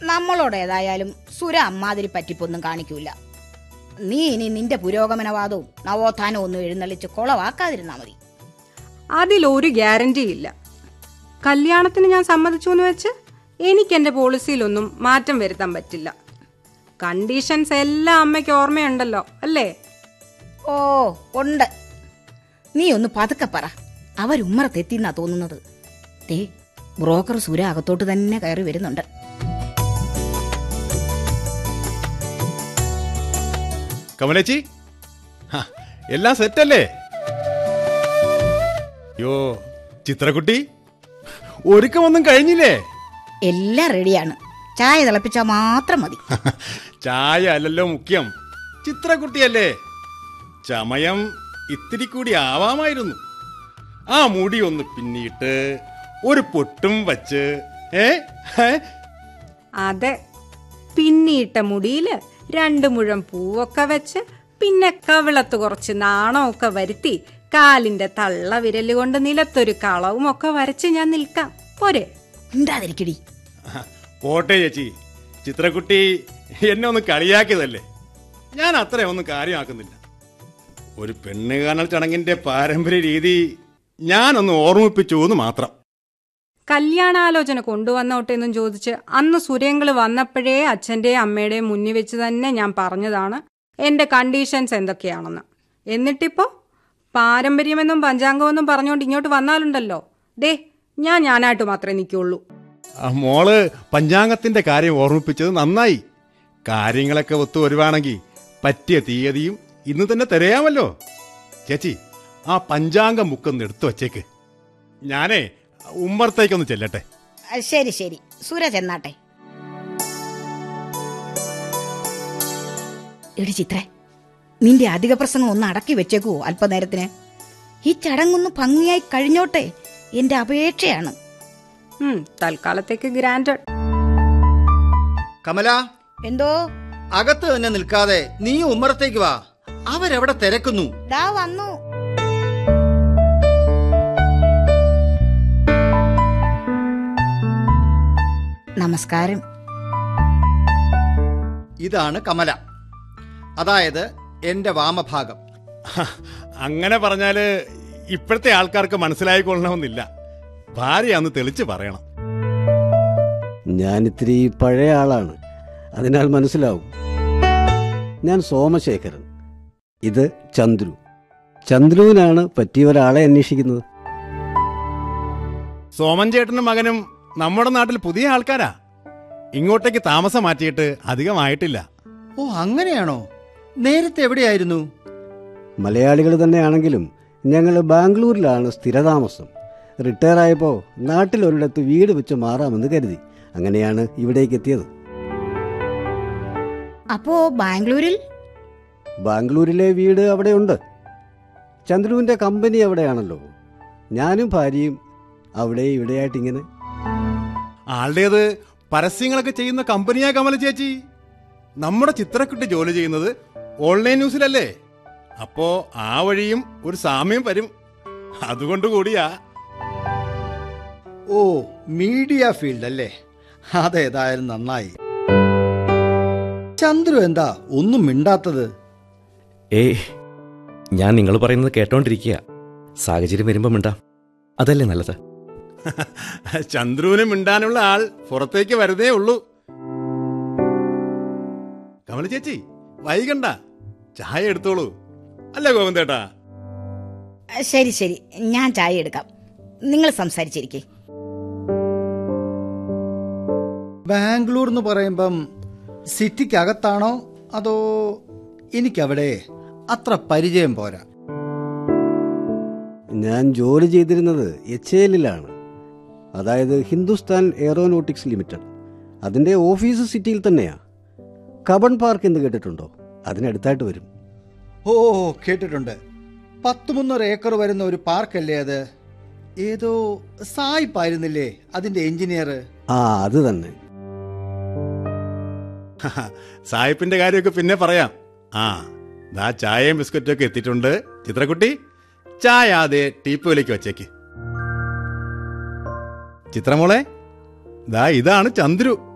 നമ്മളോട് ഏതായാലും സുര അമ്മാതിരി പറ്റിപ്പൊന്നും കാണിക്കൂല നീ ഇനി നിന്റെ പുരോഗമനവാദവും നവോത്ഥാനവും ഒന്നും എഴുന്നള്ളിച്ച് കുളവാക്കാതിരുന്നാ മതി അതിലൊരു ഗ്യാരണ്ടി ഇല്ല കല്യാണത്തിന് ഞാൻ സമ്മതിച്ചു എന്ന് വെച്ച് എനിക്ക് എൻ്റെ പോളിസിയിലൊന്നും മാറ്റം വരുത്താൻ പറ്റില്ല കണ്ടീഷൻസ് എല്ലാം അമ്മയ്ക്ക് ഓർമ്മയുണ്ടല്ലോ അല്ലേ ഓ ഉണ്ട് നീ ഒന്ന് പതുക്കെ പറ അവരുമ്മറത്തെത്തിന്നാ തോന്നുന്നത് ദേ ബ്രോക്കർ സുര അകത്തോട്ട് തന്നെ കയറി വരുന്നുണ്ട് കമലേച്ചി ഹ, എല്ലാം സെറ്റല്ലേ യോ ചിത്രക്കുട്ടി ഒരുക്കമൊന്നും കഴിഞ്ഞില്ലേ എല്ലാം റെഡിയാണ് ചായ തിളപ്പിച്ചാ മാത്രം മതി ചായ അല്ലല്ലോ മുഖ്യം ചിത്രക്കുട്ടിയല്ലേ ചമയം ഇത്തിരി കൂടി ആവാമായിരുന്നു ആ മുടി ഒന്ന് പിന്നിട്ട് ഒരു പൊട്ടും വച്ച് ഏ ഹേ? അതെ പിന്നിയിട്ട മുടിയില് രണ്ട് മുഴം പൂവൊക്കെ വെച്ച് പിന്നെ കവിളത്ത് കുറച്ച് നാണമൊക്കെ വരുത്തി കാലിന്റെ തള്ള വിരല് കൊണ്ട് നിലത്തൊരു കളവും ഒക്കെ വരച്ച് ഞാൻ നിൽക്കാം പോരെ ഉണ്ടാതിരിക്കടി പോട്ടെ ചേച്ചി ചിത്രക്കുട്ടി എന്നെ ഒന്ന് കളിയാക്കിയതല്ലേ ഞാൻ അത്രയൊന്നും കാര്യമാക്കുന്നില്ല ഒരു പെണ്ണ് കാണൽ ചടങ്ങിന്റെ പാരമ്പര്യ രീതി ഞാനൊന്ന് ഓർമ്മിപ്പിച്ചു എന്ന് മാത്രം കല്യാണാലോചന കൊണ്ടുവന്നോട്ടെ എന്നും ചോദിച്ച് അന്ന് സുരേങ്കള് വന്നപ്പോഴേ അച്ഛന്റെയും അമ്മയുടെയും മുന്നിൽ വെച്ച് തന്നെ ഞാൻ പറഞ്ഞതാണ് എന്റെ കണ്ടീഷൻസ് എന്തൊക്കെയാണെന്ന് എന്നിട്ടിപ്പോ പാരമ്പര്യമെന്നും പഞ്ചാംഗമെന്നും പറഞ്ഞുകൊണ്ട് ഇങ്ങോട്ട് വന്നാലുണ്ടല്ലോ ദേ ഞാൻ ഞാനായിട്ട് മാത്രമേ നിൽക്കുള്ളൂ ആ മോള് പഞ്ചാംഗത്തിന്റെ കാര്യം ഓർമ്മിപ്പിച്ചത് നന്നായി കാര്യങ്ങളൊക്കെ ഒത്തു വരുവാണെങ്കിൽ പറ്റിയ തീയതിയും ഇന്ന് തന്നെ തിരയാമല്ലോ ചേച്ചി ആ പഞ്ചാംഗം ബുക്കൊന്ന് എടുത്തു വച്ചേക്ക് ഞാനേ ഉമ്മറത്തേക്കൊന്ന് ചെല്ലട്ടെ ആ, ശരി ശരി സുര ചെന്നാട്ടെ എടി ചിത്രേ നിന്റെ അധിക പ്രസംഗം ഒന്ന് അടക്കി വെച്ചേക്കുവോ അല്പനേരത്തിന് ഈ ചടങ്ങൊന്ന് ഭംഗിയായി കഴിഞ്ഞോട്ടെ എന്റെ അപേക്ഷയാണ് ഉം, തൽക്കാലത്തേക്ക് ഗ്രാൻഡ് കമല എന്തോ അകത്ത് തന്നെ നിൽക്കാതെ നീ ഉമ്മറത്തേക്ക് വാ അവരെവിടെ തിരക്കുന്നു ദാ വന്നു നമസ്കാരം ഇതാണ് കമല അതായത് എന്റെ വാമഭാഗം ഹ, അങ്ങനെ പറഞ്ഞാല് ഇപ്പോഴത്തെ ആൾക്കാർക്ക് മനസ്സിലായിക്കൊള്ളണമെന്നില്ല ഭാര്യയാന്ന് തെളിച്ച് പറയണം ഞാനിത്തിരി പഴയ ആളാണ് അതിനാൽ മനസ്സിലാവും ഞാൻ സോമശേഖരൻ ഇത് ചന്ദ്രു ചന്ദ്രുവിനാണ് പറ്റിയ ഒരാളെ അന്വേഷിക്കുന്നത് സോമൻ ചേട്ടനും മകനും നമ്മുടെ നാട്ടിൽ പുതിയ ആൾക്കാരാ ഇങ്ങോട്ടേക്ക് താമസം മാറ്റിയിട്ട് അധികമായിട്ടില്ല ഓ അങ്ങനെയാണോ നേരത്തെ എവിടെയായിരുന്നു മലയാളികൾ തന്നെയാണെങ്കിലും ഞങ്ങൾ ബാംഗ്ലൂരിലാണ് സ്ഥിരതാമസം റിട്ടയർ ആയപ്പോൾ നാട്ടിൽ ഒരിടത്ത് വീട് വെച്ച് മാറാമെന്ന് കരുതി അങ്ങനെയാണ് ഇവിടേക്ക് എത്തിയത് അപ്പോ ബാംഗ്ലൂരിൽ ബാംഗ്ലൂരിലെ വീട് അവിടെയുണ്ട് ചന്ദ്രുവിൻ്റെ കമ്പനി അവിടെയാണല്ലോ ഞാനും ഭാര്യയും അവിടെ ഇവിടെയായിട്ട് ഇങ്ങനെ ആളുടേത് പരസ്യങ്ങളൊക്കെ ചെയ്യുന്ന കമ്പനിയാ കമല ചേച്ചി നമ്മുടെ ചിത്രക്കുട്ടി ജോലി ചെയ്യുന്നത് ഓൺലൈൻ ന്യൂസിലല്ലേ അപ്പോ ആ വഴിയും ഒരു സാമ്യം വരും അതുകൊണ്ട് കൂടിയാ ഓ മീഡിയ ഫീൽഡ് അല്ലേ അതേതായാലും നന്നായി ചന്ദ്രു എന്താ ഒന്നും മിണ്ടാത്തത് ഏയ് ഞാൻ നിങ്ങൾ പറയുന്നത് കേട്ടോണ്ടിരിക്കുക സാഹചര്യം വരുമ്പം മിണ്ടാം അതല്ലേ നല്ലത് ചന്ദ്രുവിന് മിണ്ടാനുള്ള ആൾ പുറത്തേക്ക് വരുന്നേ ഉള്ളൂ കമല ചേച്ചി വൈകണ്ട ചായ എടുത്തോളൂ അല്ലേ ഗോവിന്ദേട്ടാ ആ, ശരി ശരി ഞാൻ ചായ എടുക്കാം നിങ്ങൾ സംസാരിച്ചിരിക്കേ ബാംഗ്ലൂർ എന്ന് പറയുമ്പം സിറ്റിക്കകത്താണോ അതോ എനിക്കവിടെ അത്ര പരിചയം പോരാ ഞാൻ ജോലി ചെയ്തിരുന്നത് എച്ച് എല്ലിലാണ് അതായത് ഹിന്ദുസ്ഥാൻ എയറോനോട്ടിക്സ് ലിമിറ്റഡ് അതിൻ്റെ ഓഫീസ് സിറ്റിയിൽ തന്നെയാ കബൺ പാർക്ക് എന്ന് കേട്ടിട്ടുണ്ടോ അതിനടുത്തായിട്ട് വരും ഓ കേട്ടിട്ടുണ്ട് പത്ത് മുന്നൂറ് ഏക്കർ വരുന്ന ഒരു പാർക്കല്ലേ അത് ഏതോ സായിപ്പായിരുന്നില്ലേ അതിന്റെ എഞ്ചിനീയർ ആ അത് തന്നെ സായിപ്പിന്റെ കാര്യമൊക്കെ പിന്നെ പറയാം ആ ദാ ചായയും ബിസ്ക്കറ്റും ഒക്കെ എത്തിയിട്ടുണ്ട് ചിത്രക്കുട്ടി ചായ ആദ്യ ടീപ്പോയിലേക്ക് വച്ചേക്ക് ചിത്രമോളെ ദാ ഇതാണ് ചന്ദ്രു